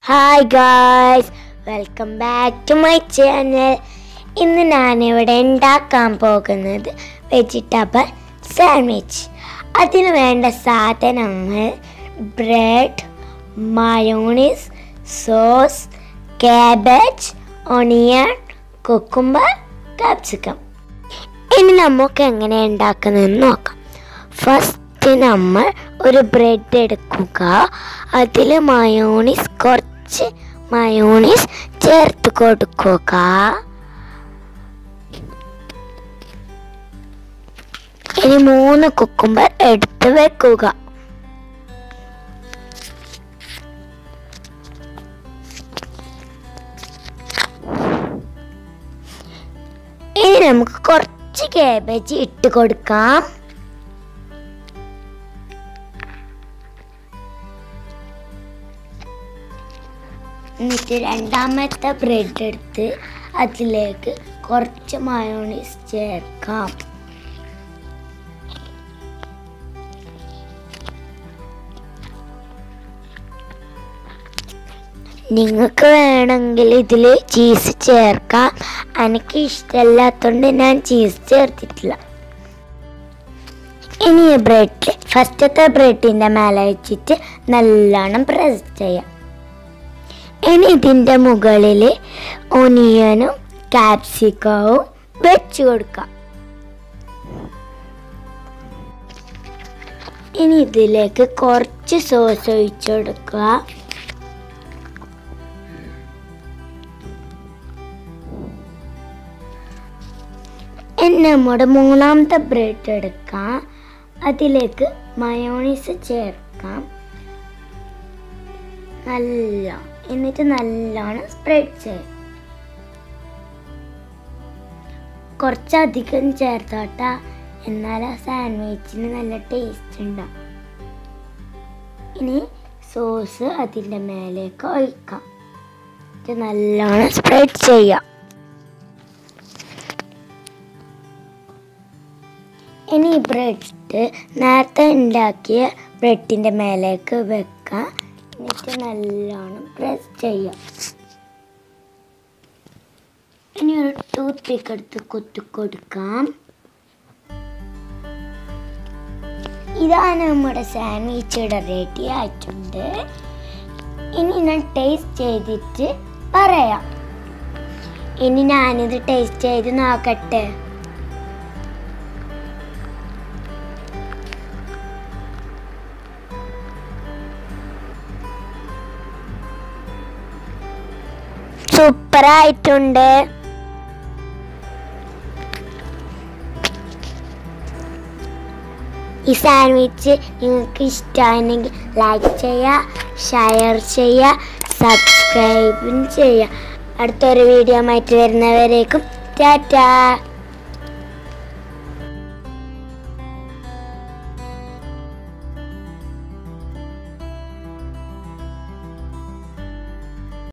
hi guys welcome back to my channel ഇന്ന് ഞാനിവിടെ ഉണ്ടാക്കാൻ പോകുന്നത് വെജിറ്റബിൾ സാൻഡ്വിച്ച് അതിന് വേണ്ട സാധനങ്ങൾ bread mayonnaise sauce cabbage onion cucumber capsicum ഇനി നമുക്ക് എങ്ങനെ ഉണ്ടാക്കുന്നതെന്ന് നോക്കാം ഫസ്റ്റ് നമ്മൾ ഒരു ബ്രെഡ് എടുക്കുക അതിൽ മയോണീസ് കുറച്ച് മയോണീസ് ചേർത്ത് കൊടുക്കുക ഇനി മൂന്ന് കുക്കുംബർ എടുത്ത് വെക്കുക ഇനി നമുക്ക് കുറച്ച് കാബേജ് ഇട്ട് കൊടുക്കാം എന്നിട്ട് രണ്ടാമത്തെ ബ്രെഡ് എടുത്ത് അതിലേക്ക് കുറച്ച് മയോണീസ് ചേർക്കാം നിങ്ങൾക്ക് വേണമെങ്കിൽ ഇതിൽ ചീസ് ചേർക്കാം എനിക്ക് ഇഷ്ടമല്ലാത്തതുകൊണ്ട് ഞാൻ ചീസ് ചേർത്തിട്ടില്ല ഇനി ഈ ബ്രെഡ് ഫസ്റ്റത്തെ ബ്രെഡിൻ്റെ മേലെ വെച്ചിട്ട് നല്ലോണം പ്രസ് ചെയ്യാം ഇനി ഇതിൻ്റെ മുകളിൽ ഒനിയനും കാപ്സിക്കവും വെച്ച് കൊടുക്കാം ഇനി ഇതിലേക്ക് കുറച്ച് സോസ് ഒഴിച്ചു കൊടുക്കുക ഇനി നമ്മുടെ മൂന്നാമത്തെ ബ്രെഡ് എടുക്കാം അതിലേക്ക് മയോണീസ് ചേർക്കാം നല്ല എന്നിട്ട് നല്ലോണം സ്പ്രെഡ് ചെയ്യാം കുറച്ചധികം ചേർത്തോട്ട എന്നാൽ ആ സാൻഡ്വിച്ചിന് നല്ല ടേസ്റ്റ് ഉണ്ടാവും ഇനി സോസ് അതിൻ്റെ മേലേക്ക് ഒഴിക്കാം ഇത് നല്ലോണം സ്പ്രെഡ് ചെയ്യാം ഇനി ഈ ബ്രെഡ് നേരത്തെ ഉണ്ടാക്കിയ ബ്രെഡിൻ്റെ മേലേക്ക് വെക്കാം എന്നിട്ട് നല്ലോണം പ്രസ് ചെയ്യാം ഇനി ഒരു ടൂത്ത് പിക്ക് എടുത്ത് കുത്തി കൊടുക്കാം ഇതാണ് നമ്മുടെ സാൻഡ്വിച്ച് ഇവിടെ റെഡി ആയിട്ടുണ്ട് ഇനി ഞാൻ ടേസ്റ്റ് ചെയ്തിട്ട് പറയാം ഇനി ഞാനിത് ടേസ്റ്റ് ചെയ്ത് നോക്കട്ടെ സൂപ്പറായിട്ടുണ്ട് ഈ സാൻഡ്വിച്ച് നിങ്ങൾക്ക് ഇഷ്ടമാണെങ്കിൽ ലൈക്ക് ചെയ്യുക ഷെയർ ചെയ്യുക സബ്സ്ക്രൈബും ചെയ്യുക അടുത്തൊരു വീഡിയോ ആയിട്ട് വരുന്നവരേക്കും ടാറ്റാ